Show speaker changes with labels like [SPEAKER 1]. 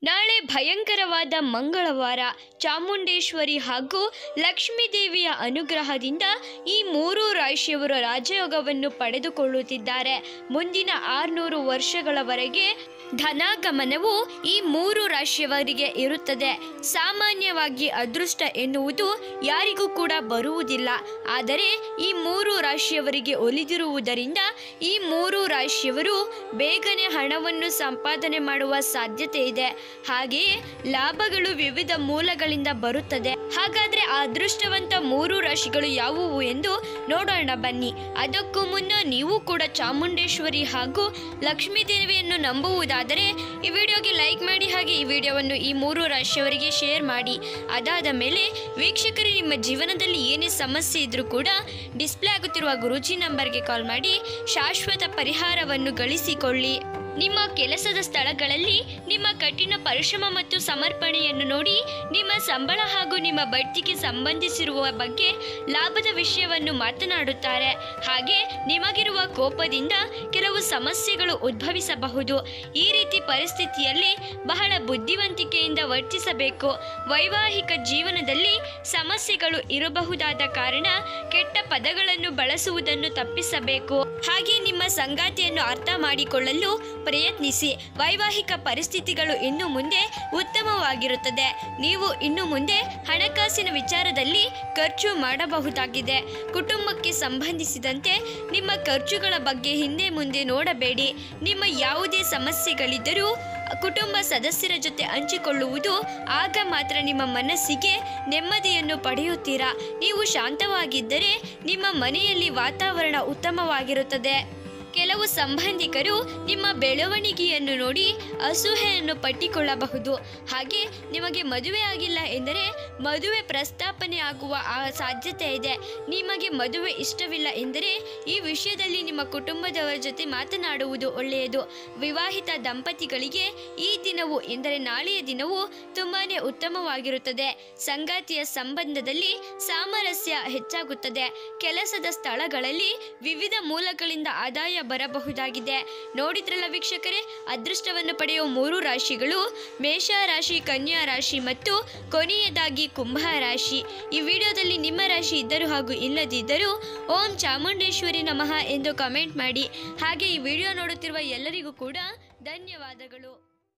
[SPEAKER 1] ನಾಳೆ ಭಯಂಕರವಾದ ಮಂಗಳವಾರ ಚಾಮುಂಡೇಶ್ವರಿ ಹಾಗೂ ಲಕ್ಷ್ಮೀದೇವಿಯ ಅನುಗ್ರಹದಿಂದ ಈ ಮೂರು ರಾಶಿಯವರು ರಾಜಯೋಗವನ್ನು ಪಡೆದುಕೊಳ್ಳುತ್ತಿದ್ದಾರೆ ಮುಂದಿನ ಆರುನೂರು ವರ್ಷಗಳವರೆಗೆ ಧನಾಗಮನವು ಈ ಮೂರು ರಾಶಿಯವರಿಗೆ ಇರುತ್ತದೆ ಸಾಮಾನ್ಯವಾಗಿ ಅದೃಷ್ಟ ಎನ್ನುವುದು ಯಾರಿಗೂ ಕೂಡ ಬರುವುದಿಲ್ಲ ಆದರೆ ಈ ಮೂರು ರಾಶಿಯವರಿಗೆ ಒಲಿದಿರುವುದರಿಂದ ಈ ಮೂರು ರಾಶಿಯವರು ಬೇಗನೆ ಹಣವನ್ನು ಸಂಪಾದನೆ ಮಾಡುವ ಸಾಧ್ಯತೆ ಇದೆ ಹಾಗೆಯೇ ಲಾಭಗಳು ವಿವಿಧ ಮೂಲಗಳಿಂದ ಬರುತ್ತದೆ ಹಾಗಾದ್ರೆ ಆ ಅದೃಷ್ಟವಂತ ಮೂರು ರಾಶಿಗಳು ಯಾವುವು ಎಂದು ನೋಡೋಣ ಬನ್ನಿ ಅದಕ್ಕೂ ಮುನ್ನ ನೀವು ಕೂಡ ಚಾಮುಂಡೇಶ್ವರಿ ಹಾಗೂ ಲಕ್ಷ್ಮೀ ದೇವಿಯನ್ನು ನಂಬುವುದಾದರೆ ಈ ವಿಡಿಯೋಗೆ ಲೈಕ್ ಮಾಡಿ ಹಾಗೆ ಈ ವಿಡಿಯೋವನ್ನು ಈ ಮೂರು ರಾಶಿಯವರಿಗೆ ಶೇರ್ ಮಾಡಿ ಅದಾದ ಮೇಲೆ ವೀಕ್ಷಕರೇ ನಿಮ್ಮ ಜೀವನದಲ್ಲಿ ಏನೇ ಸಮಸ್ಯೆ ಇದ್ರೂ ಕೂಡ ಡಿಸ್ಪ್ಲೇ ಆಗುತ್ತಿರುವ ಗುರೂಜಿ ನಂಬರ್ಗೆ ಕಾಲ್ ಮಾಡಿ ಶಾಶ್ವತ ಪರಿಹಾರವನ್ನು ಗಳಿಸಿಕೊಳ್ಳಿ ನಿಮ್ಮ ಕೆಲಸದ ಸ್ಥಳಗಳಲ್ಲಿ ನಿಮ್ಮ ಕಠಿಣ ಪರಿಶ್ರಮ ಮತ್ತು ಸಮರ್ಪಣೆಯನ್ನು ನೋಡಿ ನಿಮ್ಮ ಸಂಬಳ ಹಾಗೂ ನಿಮ್ಮ ಬಡ್ತಿಗೆ ಸಂಬಂಧಿಸಿರುವ ಬಗ್ಗೆ ಲಾಭದ ವಿಷಯವನ್ನು ಮಾತನಾಡುತ್ತಾರೆ ಹಾಗೆ ನಿಮಗಿರುವ ಕೋಪದಿಂದ ಕೆಲವು ಸಮಸ್ಯೆಗಳು ಉದ್ಭವಿಸಬಹುದು ಈ ರೀತಿ ಪರಿಸ್ಥಿತಿಯಲ್ಲಿ ಬಹಳ ಬುದ್ಧಿವಂತಿಕೆಯಿಂದ ವರ್ತಿಸಬೇಕು ವೈವಾಹಿಕ ಜೀವನದಲ್ಲಿ ಸಮಸ್ಯೆಗಳು ಇರಬಹುದಾದ ಕಾರಣ ಕೆಟ್ಟ ಪದಗಳನ್ನು ಬಳಸುವುದನ್ನು ತಪ್ಪಿಸಬೇಕು ಹಾಗೆ ನಿಮ್ಮ ಸಂಗಾತಿಯನ್ನು ಅರ್ಥ ಮಾಡಿಕೊಳ್ಳಲು ಪ್ರಯತ್ನಿಸಿ ವೈವಾಹಿಕ ಪರಿಸ್ಥಿತಿಗಳು ಇನ್ನು ಮುಂದೆ ಉತ್ತಮವಾಗಿರುತ್ತದೆ ನೀವು ಇನ್ನು ಮುಂದೆ ಹಣಕಾಸಿನ ವಿಚಾರದಲ್ಲಿ ಖರ್ಚು ಮಾಡಬಹುದಾಗಿದೆ ಕುಟುಂಬಕ್ಕೆ ಸಂಬಂಧಿಸಿದಂತೆ ನಿಮ್ಮ ಖರ್ಚುಗಳ ಬಗ್ಗೆ ಹಿಂದೆ ಮುಂದೆ ನೋಡಬೇಡಿ ನಿಮ್ಮ ಯಾವುದೇ ಸಮಸ್ಯೆಗಳಿದ್ದರೂ ಕುಟುಂಬ ಸದಸ್ಯರ ಜೊತೆ ಹಂಚಿಕೊಳ್ಳುವುದು ಆಗ ಮಾತ್ರ ನಿಮ್ಮ ಮನಸ್ಸಿಗೆ ನೆಮ್ಮದಿಯನ್ನು ಪಡೆಯುತ್ತೀರಾ ನೀವು ಶಾಂತವಾಗಿದ್ದರೆ ನಿಮ್ಮ ಮನೆಯಲ್ಲಿ ವಾತಾವರಣ ಉತ್ತಮವಾಗಿರುತ್ತದೆ ಕೆಲವು ಸಂಬಂಧಿಕರು ನಿಮ್ಮ ಬೆಳವಣಿಗೆಯನ್ನು ನೋಡಿ ಅಸೂಹೆಯನ್ನು ಪಟ್ಟಿಕೊಳ್ಳಬಹುದು ಹಾಗೆ ನಿಮಗೆ ಮದುವೆ ಆಗಿಲ್ಲ ಎಂದರೆ ಮದುವೆ ಪ್ರಸ್ತಾಪನೆ ಆಗುವ ಆ ಸಾಧ್ಯತೆ ಇದೆ ನಿಮಗೆ ಮದುವೆ ಇಷ್ಟವಿಲ್ಲ ಎಂದರೆ ಈ ವಿಷಯದಲ್ಲಿ ನಿಮ್ಮ ಕುಟುಂಬದವರ ಜೊತೆ ಮಾತನಾಡುವುದು ಒಳ್ಳೆಯದು ವಿವಾಹಿತ ದಂಪತಿಗಳಿಗೆ ಈ ದಿನವು ಎಂದರೆ ನಾಳೆಯ ದಿನವು ತುಂಬಾನೇ ಉತ್ತಮವಾಗಿರುತ್ತದೆ ಸಂಗಾತಿಯ ಸಂಬಂಧದಲ್ಲಿ ಸಾಮರಸ್ಯ ಹೆಚ್ಚಾಗುತ್ತದೆ ಕೆಲಸದ ಸ್ಥಳಗಳಲ್ಲಿ ವಿವಿಧ ಮೂಲಗಳಿಂದ ಆದಾಯ ಬರಬಹುದಾಗಿದೆ ನೋಡಿದ್ರಲ್ಲ ವೀಕ್ಷಕರೇ ಅದೃಷ್ಟವನ್ನು ಪಡೆಯುವ ಮೂರು ರಾಶಿಗಳು ಮೇಷ ರಾಶಿ ಕನ್ಯಾ ರಾಶಿ ಮತ್ತು ಕೊನೆಯದಾಗಿ ಕುಂಭ ರಾಶಿ ಈ ವಿಡಿಯೋದಲ್ಲಿ ನಿಮ್ಮ ರಾಶಿ ಇದ್ದರೂ ಹಾಗೂ ಇಲ್ಲದಿದ್ದರೂ ಓಂ ಚಾಮುಂಡೇಶ್ವರಿ ನಮಃ ಎಂದು ಕಮೆಂಟ್ ಮಾಡಿ ಹಾಗೆ ಈ ವಿಡಿಯೋ ನೋಡುತ್ತಿರುವ ಎಲ್ಲರಿಗೂ ಕೂಡ ಧನ್ಯವಾದಗಳು